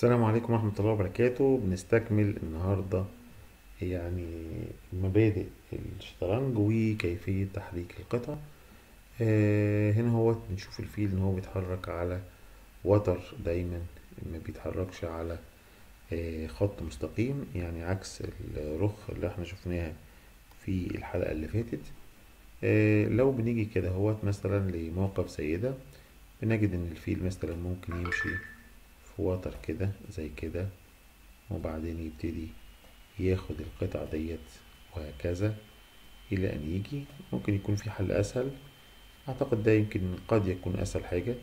السلام عليكم ورحمة الله وبركاته بنستكمل النهاردة يعني مبادئ الشطرنج وكيفية تحريك القطع آه هنا هو بنشوف الفيل ان هو بيتحرك على وتر دايما ما بيتحركش على آه خط مستقيم يعني عكس الرخ اللي احنا شفناها في الحلقة اللي فاتت آه لو بنيجي كده هو مثلا لموقف زي ده بنجد ان الفيل مثلا ممكن يمشي في وتر كده زي كده وبعدين يبتدي ياخد القطع ديت وهكذا إلى أن يجي ممكن يكون في حل أسهل أعتقد ده يمكن قد يكون أسهل حاجة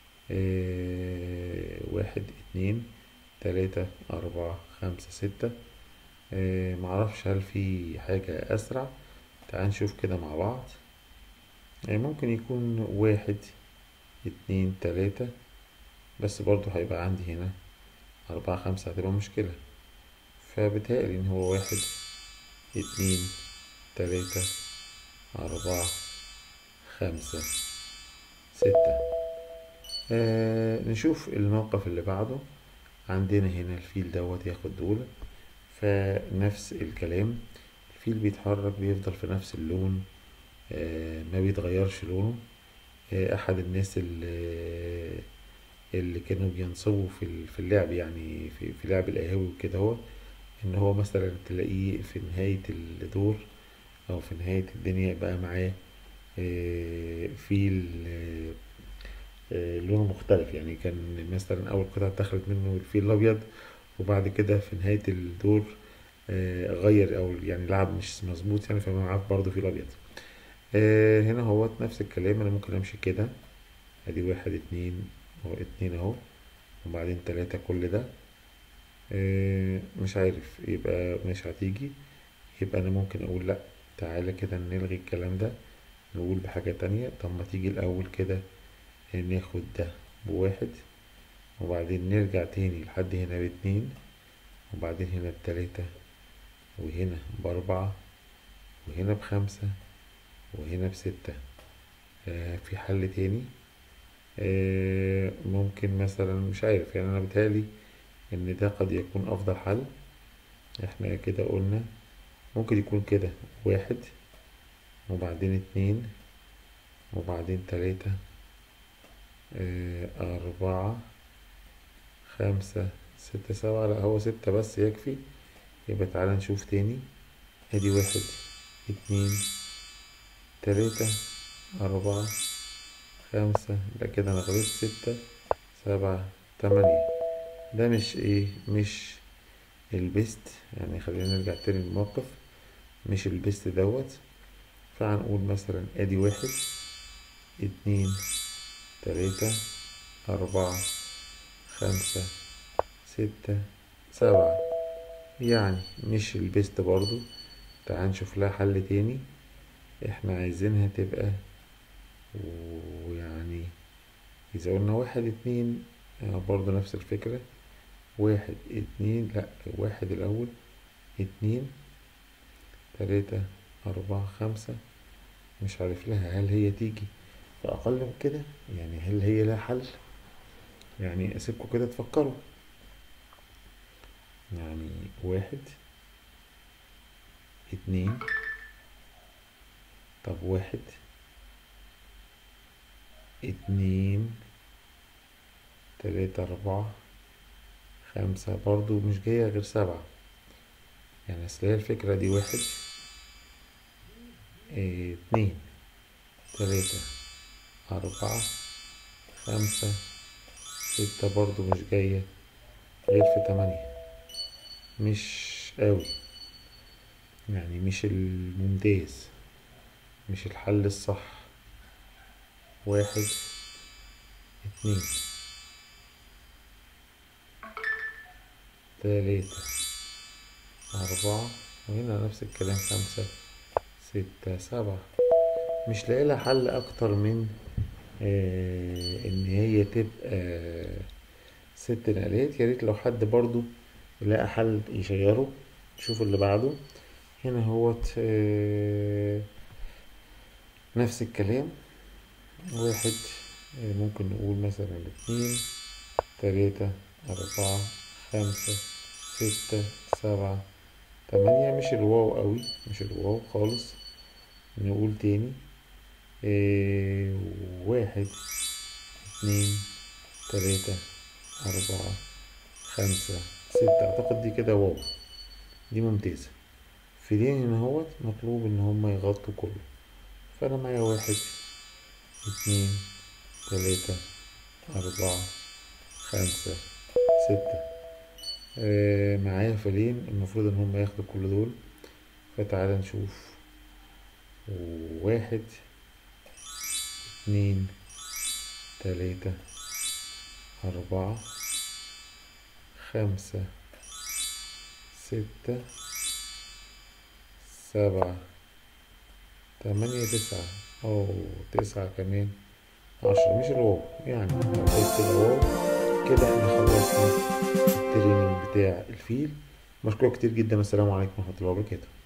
آه واحد اتنين تلاتة أربعة خمسة ستة آه معرفش هل في حاجة أسرع تعال نشوف كده مع بعض آه ممكن يكون واحد اتنين تلاتة بس برضو هيبقى عندي هنا أربعة خمسة هتبقى مشكلة فبتهيألي إن هو واحد اتنين تلاتة أربعة خمسة ستة آه نشوف الموقف اللي بعده عندنا هنا الفيل دوت ياخد دول فنفس الكلام الفيل بيتحرك بيفضل في نفس اللون آه ما بيتغيرش لونه آه أحد الناس اللي اللي كانوا بينصبوا في في اللعب يعني في, في لعب القهاوي وكده هو ان هو مثلا تلاقيه في نهاية الدور او في نهاية الدنيا يبقى معاه فيل لونه مختلف يعني كان مثلا اول قطعة دخلت منه الفيل الابيض وبعد كده في نهاية الدور غير او يعني لعب مش مظبوط يعني فمعاه برضه فيل ابيض هنا هو نفس الكلام انا ممكن امشي كده ادي واحد اتنين هو اتنين اهو وبعدين تلاتة كل ده اه مش عارف يبقى مش هتيجي يبقى انا ممكن اقول لا تعالى كده نلغي الكلام ده نقول بحاجة تانية طب ما تيجي الاول كده ناخد ده بواحد وبعدين نرجع تاني لحد هنا باتنين وبعدين هنا بتلاتة وهنا باربعة وهنا بخمسة وهنا بستة اه في حل تاني ممكن مثلا مش عارف يعني انا بتهيألي ان ده قد يكون افضل حل احنا كده قلنا ممكن يكون كده واحد وبعدين اتنين وبعدين تلاتة اربعة خمسة ستة سبعة لا هو ستة بس يكفي يبقى تعالى نشوف تاني ادي واحد اتنين تلاتة اربعة خمسة ده كده أنا غلطت ستة سبعة تمانية ده مش ايه مش البيست يعني خلينا نرجع تاني للموقف مش البيست دوت فهنقول مثلا ادي واحد اتنين تلاتة أربعة خمسة ستة سبعة يعني مش البيست برضو تعال نشوف لها حل تاني احنا عايزينها تبقى ويعني إذا قلنا واحد اتنين برضه نفس الفكرة واحد اتنين لأ واحد الأول اتنين تلاتة أربعة خمسة مش عارف لها هل هي تيجي فأقل من كده يعني هل هي لها حل يعني أسيبكم كده تفكروا يعني واحد اتنين طب واحد اتنين تلاتة أربعة خمسة برضو مش جاية غير سبعة يعني أصل هي الفكرة دي واحد اه اتنين تلاتة أربعة خمسة ستة برضو مش جاية غير في تمانية مش قوي يعني مش الممتاز مش الحل الصح واحد اتنين تلاتة أربعة وهنا نفس الكلام خمسة ستة سبعة مش لاقي لها حل أكتر من آه إن هي تبقى ست نقلات يا ريت لو حد برضو لقى حل يشيره نشوف اللي بعده هنا هوت آه نفس الكلام واحد ممكن نقول مثلا اتنين تلاتة أربعة خمسة ستة سبعة تمانية مش الواو قوي مش الواو خالص نقول تاني إيه واحد اتنين تلاتة أربعة خمسة ستة أعتقد دي كده واو دي ممتازة في دين هنا هوت مطلوب إن هما يغطوا كله فأنا معايا واحد اتنين تلاتة أربعة خمسة ستة آه معايا فيلين المفروض إن هما ياخدوا كل دول فتعالى نشوف واحد اتنين تلاتة أربعة خمسة ستة سبعة تمانية تسعة أو تسعة كمان عشرة مش الواو يعني لو قلت كده واو كده احنا خلصنا التريننج بتاع الفيل مشكور كتير جدا والسلام عليكم ورحمة الله وبركاته